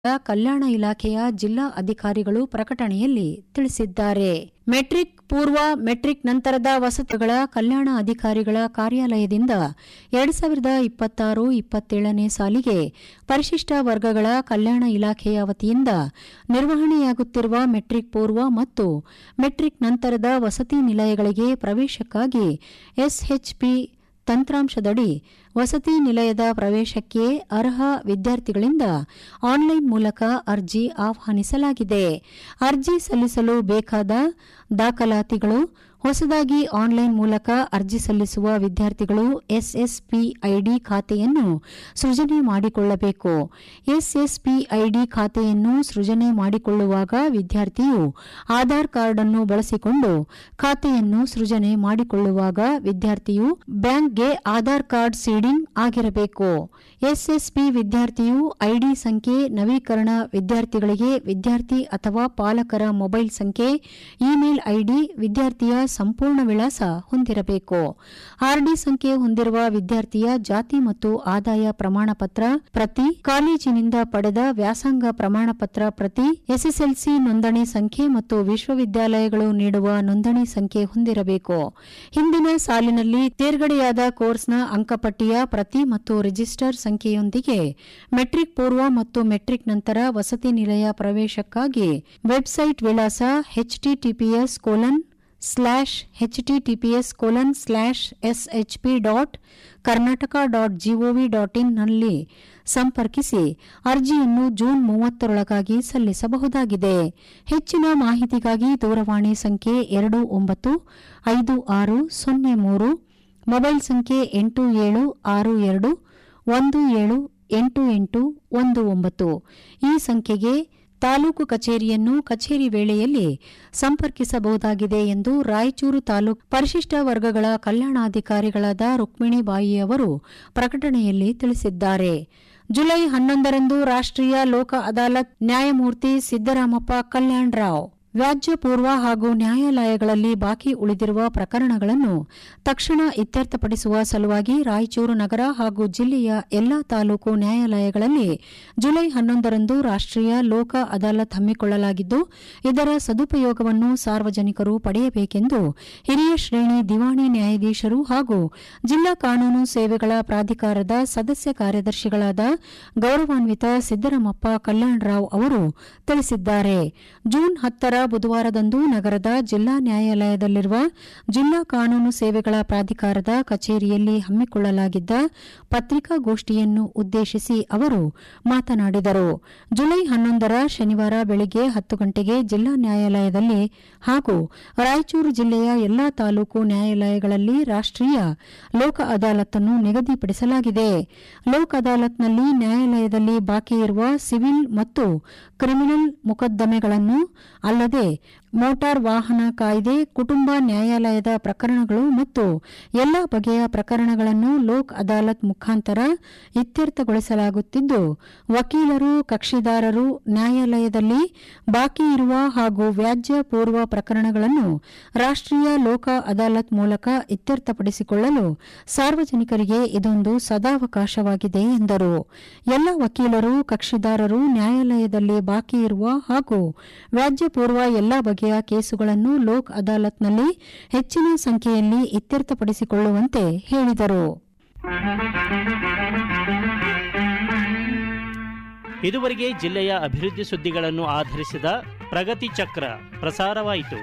ಕಲ್ಯಾಣ ಇಲಾಖೆಯ ಜಿಲ್ಲಾ ಅಧಿಕಾರಿಗಳು ಪ್ರಕಟಣೆಯಲ್ಲಿ ತಿಳಿಸಿದ್ದಾರೆ ಮೆಟ್ರಿಕ್ ಪೂರ್ವ ಮೆಟ್ರಿಕ್ ನಂತರದ ವಸತಿಗಳ ಕಲ್ಯಾಣ ಅಧಿಕಾರಿಗಳ ಕಾರ್ಯಾಲಯದಿಂದ ಎರಡ್ ಸಾವಿರದ ಇಪ್ಪತ್ತಾರು ಇಪ್ಪತ್ತೇಳನೇ ಸಾಲಿಗೆ ಪರಿಶಿಷ್ಟ ವರ್ಗಗಳ ಕಲ್ಯಾಣ ಇಲಾಖೆಯ ವತಿಯಿಂದ ನಿರ್ವಹಣೆಯಾಗುತ್ತಿರುವ ಮೆಟ್ರಿಕ್ ಪೂರ್ವ ಮತ್ತು ಮೆಟ್ರಿಕ್ ನಂತರದ ವಸತಿ ನಿಲಯಗಳಿಗೆ ಪ್ರವೇಶಕ್ಕಾಗಿ ಎಸ್ಎಚ್ಪಿ ತಂತ್ರಾಂಶದಡಿ ವಸತಿ ನಿಲಯದ ಪ್ರವೇಶಕ್ಕೆ ಅರ್ಹ ವಿದ್ಯಾರ್ಥಿಗಳಿಂದ ಆನ್ಲೈನ್ ಮೂಲಕ ಅರ್ಜಿ ಆಹ್ವಾನಿಸಲಾಗಿದೆ ಅರ್ಜಿ ಸಲ್ಲಿಸಲು ಬೇಕಾದ ದಾಖಲಾತಿಗಳು ಹೊಸದಾಗಿ ಆನ್ಲೈನ್ ಮೂಲಕ ಅರ್ಜಿ ಸಲ್ಲಿಸುವ ವಿದ್ಯಾರ್ಥಿಗಳು ಎಸ್ಎಸ್ಪಿ ಐಡಿ ಖಾತೆಯನ್ನು ಸೃಜನೆ ಮಾಡಿಕೊಳ್ಳಬೇಕು ಎಸ್ಎಸ್ಪಿ ಐಡಿ ಖಾತೆಯನ್ನು ಸೃಜನೆ ಮಾಡಿಕೊಳ್ಳುವಾಗ ವಿದ್ಯಾರ್ಥಿಯು ಆಧಾರ್ ಕಾರ್ಡ್ ಅನ್ನು ಬಳಸಿಕೊಂಡು ಖಾತೆಯನ್ನು ಸೃಜನೆ ಮಾಡಿಕೊಳ್ಳುವಾಗ ವಿದ್ಯಾರ್ಥಿಯು ಬ್ಯಾಂಕ್ಗೆ ಆಧಾರ್ ಕಾರ್ಡ್ ಸೀಡಿಂಗ್ ಆಗಿರಬೇಕು ಎಸ್ಎಸ್ಪಿ ವಿದ್ಯಾರ್ಥಿಯು ಐಡಿ ಸಂಖ್ಯೆ ನವೀಕರಣ ವಿದ್ಯಾರ್ಥಿಗಳಿಗೆ ವಿದ್ಯಾರ್ಥಿ ಅಥವಾ ಪಾಲಕರ ಮೊಬೈಲ್ ಸಂಖ್ಯೆ ಇಮೇಲ್ ಐಡಿ ವಿದ್ಯಾರ್ಥಿಯ ಸಂಪೂರ್ಣ ವಿಳಾಸ ಹೊಂದಿರಬೇಕು ಆರ್ಡಿ ಸಂಖ್ಯೆ ಹೊಂದಿರುವ ವಿದ್ಯಾರ್ಥಿಯ ಜಾತಿ ಮತ್ತು ಆದಾಯ ಪ್ರಮಾಣ ಪತ್ರ ಪ್ರತಿ ಕಾಲೇಜಿನಿಂದ ಪಡೆದ ವ್ಯಾಸಂಗ ಪ್ರಮಾಣ ಪತ್ರ ಪ್ರತಿ ಎಸ್ಎಸ್ಎಲ್ಸಿ ನೋಂದಣಿ ಸಂಖ್ಯೆ ಮತ್ತು ವಿಶ್ವವಿದ್ಯಾಲಯಗಳು ನೀಡುವ ನೋಂದಣಿ ಸಂಖ್ಯೆ ಹೊಂದಿರಬೇಕು ಹಿಂದಿನ ಸಾಲಿನಲ್ಲಿ ತೇರ್ಗಡೆಯಾದ ಕೋರ್ಸ್ನ ಅಂಕಪಟ್ಟಿಯ ಪ್ರತಿ ಮತ್ತು ರಿಜಿಸ್ಟರ್ ಸಂಖ್ಯೆಯೊಂದಿಗೆ ಮೆಟ್ರಿಕ್ ಪೂರ್ವ ಮತ್ತು ಮೆಟ್ರಿಕ್ ನಂತರ ವಸತಿ ನಿಲಯ ಪ್ರವೇಶಕ್ಕಾಗಿ ವೆಬ್ಸೈಟ್ ವಿಳಾಸ HTTPS colon slash HTTPS colon slash SHP dot Karnataka dot GOV dot ಇನ್ನಲ್ಲಿ ಸಂಪರ್ಕಿಸಿ ಅರ್ಜಿಯನ್ನು ಜೂನ್ ಮೂವತ್ತರೊಳಗಾಗಿ ಸಲ್ಲಿಸಬಹುದಾಗಿದೆ ಹೆಚ್ಚಿನ ಮಾಹಿತಿಗಾಗಿ ದೂರವಾಣಿ ಸಂಖ್ಯೆ ಎರಡು ಒಂಬತ್ತು ಐದು ಆರು ಸೊನ್ನೆ ಮೂರು ಮೊಬೈಲ್ ಸಂಖ್ಯೆ ಎಂಟು ಏಳು ಆರು ಎರಡು ಒಂದು ಏಳು ಎಂಟು ಎಂಟು ಒಂದು ಒಂಬತ್ತು ಈ ಸಂಖ್ಯೆಗೆ ತಾಲೂಕು ಕಚೇರಿಯನ್ನು ಕಚೇರಿ ವೇಳೆಯಲ್ಲಿ ಸಂಪರ್ಕಿಸಬಹುದಾಗಿದೆ ಎಂದು ರಾಯಚೂರು ತಾಲೂಕು ಪರಿಶಿಷ್ಟ ವರ್ಗಗಳ ಕಲ್ಯಾಣಾಧಿಕಾರಿಗಳಾದ ರುಕ್ಮಿಣಿಬಾಯಿ ಅವರು ಪ್ರಕಟಣೆಯಲ್ಲಿ ತಿಳಿಸಿದ್ದಾರೆ ಜುಲೈ ಹನ್ನೊಂದರಂದು ರಾಷ್ಟ್ರೀಯ ಲೋಕ ಅದಾಲತ್ ನ್ಯಾಯಮೂರ್ತಿ ಸಿದ್ದರಾಮಪ್ಪ ಕಲ್ಯಾಣ್ ರಾವ್ ವ್ಯಾಜ್ಯ ಪೂರ್ವ ಹಾಗೂ ನ್ಯಾಯಾಲಯಗಳಲ್ಲಿ ಬಾಕಿ ಉಳಿದಿರುವ ಪ್ರಕರಣಗಳನ್ನು ತಕ್ಷಣ ಇತ್ಯರ್ಥಪಡಿಸುವ ಸಲುವಾಗಿ ರಾಯಚೂರು ನಗರ ಹಾಗೂ ಜಿಲ್ಲೆಯ ಎಲ್ಲಾ ತಾಲೂಕು ನ್ಯಾಯಾಲಯಗಳಲ್ಲಿ ಜುಲೈ ಹನ್ನೊಂದರಂದು ರಾಷ್ಟ್ರೀಯ ಲೋಕ ಅದಾಲತ್ ಹಮ್ಮಿಕೊಳ್ಳಲಾಗಿದ್ದು ಇದರ ಸದುಪಯೋಗವನ್ನು ಸಾರ್ವಜನಿಕರು ಪಡೆಯಬೇಕೆಂದು ಹಿರಿಯ ಶ್ರೇಣಿ ದಿವಾಣಿ ನ್ಯಾಯಾಧೀಶರು ಹಾಗೂ ಜಿಲ್ಲಾ ಕಾನೂನು ಸೇವೆಗಳ ಪ್ರಾಧಿಕಾರದ ಸದಸ್ಯ ಕಾರ್ಯದರ್ಶಿಗಳಾದ ಗೌರವಾನ್ವಿತ ಸಿದ್ದರಾಮಪ್ಪ ಕಲ್ಯಾಣರಾವ್ ಅವರು ತಿಳಿಸಿದ್ದಾರೆ ಜೂನ್ ಹತ್ತರ ಬುಧವಾರದಂದು ನಗರದ ಜಿಲ್ಲಾ ನ್ಯಾಯಾಲಯದಲ್ಲಿರುವ ಜಿಲ್ಲಾ ಕಾನೂನು ಸೇವೆಗಳ ಪ್ರಾಧಿಕಾರದ ಕಚೇರಿಯಲ್ಲಿ ಹಮ್ಮಿಕೊಳ್ಳಲಾಗಿದ್ದ ಪತ್ರಿಕಾಗೋಷ್ಠಿಯನ್ನು ಉದ್ದೇಶಿಸಿ ಅವರು ಮಾತನಾಡಿದರು ಜುಲೈ ಹನ್ನೊಂದರ ಶನಿವಾರ ಬೆಳಗ್ಗೆ ಹತ್ತು ಗಂಟೆಗೆ ಜಿಲ್ಲಾ ನ್ಯಾಯಾಲಯದಲ್ಲಿ ಹಾಗೂ ರಾಯಚೂರು ಜಿಲ್ಲೆಯ ಎಲ್ಲಾ ತಾಲೂಕು ನ್ಯಾಯಾಲಯಗಳಲ್ಲಿ ರಾಷ್ಟ್ರೀಯ ಲೋಕ ಅದಾಲತ್ನ್ನು ನಿಗದಿಪಡಿಸಲಾಗಿದೆ ಲೋಕ್ ಅದಾಲತ್ನಲ್ಲಿ ನ್ಯಾಯಾಲಯದಲ್ಲಿ ಬಾಕಿ ಇರುವ ಸಿವಿಲ್ ಮತ್ತು ಕ್ರಿಮಿನಲ್ ಮೊಕದ್ದಮೆಗಳನ್ನು ಅಲ್ಲದೆ ಮೋಟಾರ್ ವಾಹನ ಕಾಯ್ದೆ ಕುಟುಂಬ ನ್ಯಾಯಾಲಯದ ಪ್ರಕರಣಗಳು ಮತ್ತು ಎಲ್ಲ ಬಗೆಯ ಪ್ರಕರಣಗಳನ್ನು ಲೋಕ್ ಅದಾಲತ್ ಮುಖಾಂತರ ಇತ್ಯರ್ಥಗೊಳಿಸಲಾಗುತ್ತಿದ್ದು ವಕೀಲರು ಕಕ್ಷಿದಾರರು ನ್ಯಾಯಾಲಯದಲ್ಲಿ ಬಾಕಿ ಇರುವ ಹಾಗೂ ವ್ಯಾಜ್ಯ ಪೂರ್ವ ಪ್ರಕರಣಗಳನ್ನು ರಾಷ್ಟ್ರೀಯ ಲೋಕ ಅದಾಲತ್ ಮೂಲಕ ಇತ್ಯರ್ಥಪಡಿಸಿಕೊಳ್ಳಲು ಸಾರ್ವಜನಿಕರಿಗೆ ಇದೊಂದು ಸದಾವಕಾಶವಾಗಿದೆ ಎಂದರು ಎಲ್ಲ ವಕೀಲರು ಕಕ್ಷಿದಾರರು ನ್ಯಾಯಾಲಯದಲ್ಲಿ ಬಾಕಿ ಇರುವ ಹಾಗೂ ವ್ಯಾಜ್ಯ ಪೂರ್ವ ಎಲ್ಲ ಬಗೆಯ ಕೇಸುಗಳನ್ನು ಲೋಕ್ ಅದಾಲತ್ನಲ್ಲಿ ಹೆಚ್ಚಿನ ಸಂಖ್ಯೆಯಲ್ಲಿ ಇತ್ಯರ್ಥಪಡಿಸಿಕೊಳ್ಳುವಂತೆ ಹೇಳಿದರು ಇದುವರೆಗೆ ಜಿಲ್ಲೆಯ ಅಭಿವೃದ್ಧಿ ಸುದ್ದಿಗಳನ್ನು ಆಧರಿಸಿದ ಪ್ರಗತಿ ಚಕ್ರ ಪ್ರಸಾರವಾಯಿತು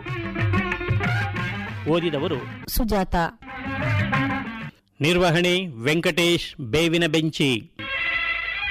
ಓದಿದವರು ಸುಜಾತ ನಿರ್ವಹಣೆ ವೆಂಕಟೇಶ್ ಬೇವಿನ ಬೆಂಚಿ